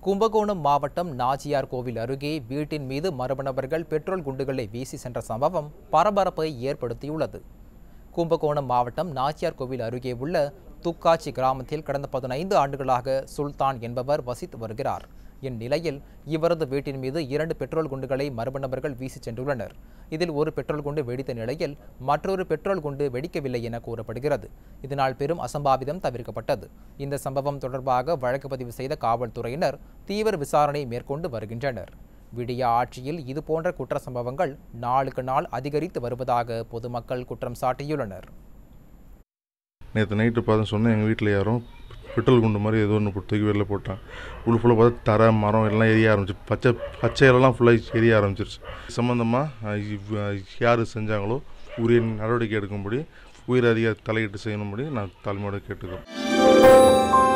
கும்பகோணம் மாவட்டம் நாச்சியார் கோவில் அருகே வீட்டின் மீது மர்ம நபர்கள் பெட்ரோல் குண்டுகளை வீசி சென்ற சம்பவம் பரபரப்பை ஏற்படுத்தியுள்ளது கும்பகோணம் மாவட்டம் நாச்சியார் கோவில் அருகே உள்ள துக்காச்சி கிராமத்தில் கடந்த பதினைந்து ஆண்டுகளாக சுல்தான் என்பவர் வசித்து வருகிறார் இந்நிலையில் இவரது வீட்டின் மீது இரண்டு பெட்ரோல் குண்டுகளை மர்ம நபர்கள் வீசி சென்றுள்ளனர் இதில் ஒரு பெட்ரோல் குண்டு வெடித்த நிலையில் மற்றொரு பெட்ரோல் குண்டு வெடிக்கவில்லை என கூறப்படுகிறது இதனால் பெரும் அசம்பாவிதம் தவிர்க்கப்பட்டது இந்த சம்பவம் தொடர்பாக வழக்கு பதிவு செய்த காவல்துறையினர் தீவிர விசாரணை மேற்கொண்டு வருகின்றனர் விடிய ஆட்சியில் இதுபோன்ற குற்ற சம்பவங்கள் நாளுக்கு நாள் அதிகரித்து வருவதாக பொதுமக்கள் குற்றம் சாட்டியுள்ளனர் நேற்று நைட்டு பார்த்து சொன்னேன் எங்கள் வீட்டில் யாரும் பெட்ரோல் குண்டு மாதிரி ஏதோ ஒன்று தூக்கி வெளில போட்டான் உள்ள ஃபுல்லாக பார்த்தா தரை மரம் எல்லாம் எரிய ஆரம்பிச்சு பச்சை பச்சை இலலாம் ஃபுல்லாக எரிய ஆரம்பிச்சிருச்சு சம்மந்தமாக யார் செஞ்சாங்களோ உரிய நடவடிக்கை எடுக்கும்படி உயிர் அதிகாரி தலையிட்டு செய்யணும்படி நான் தலைமையோட கேட்டுக்கிறோம்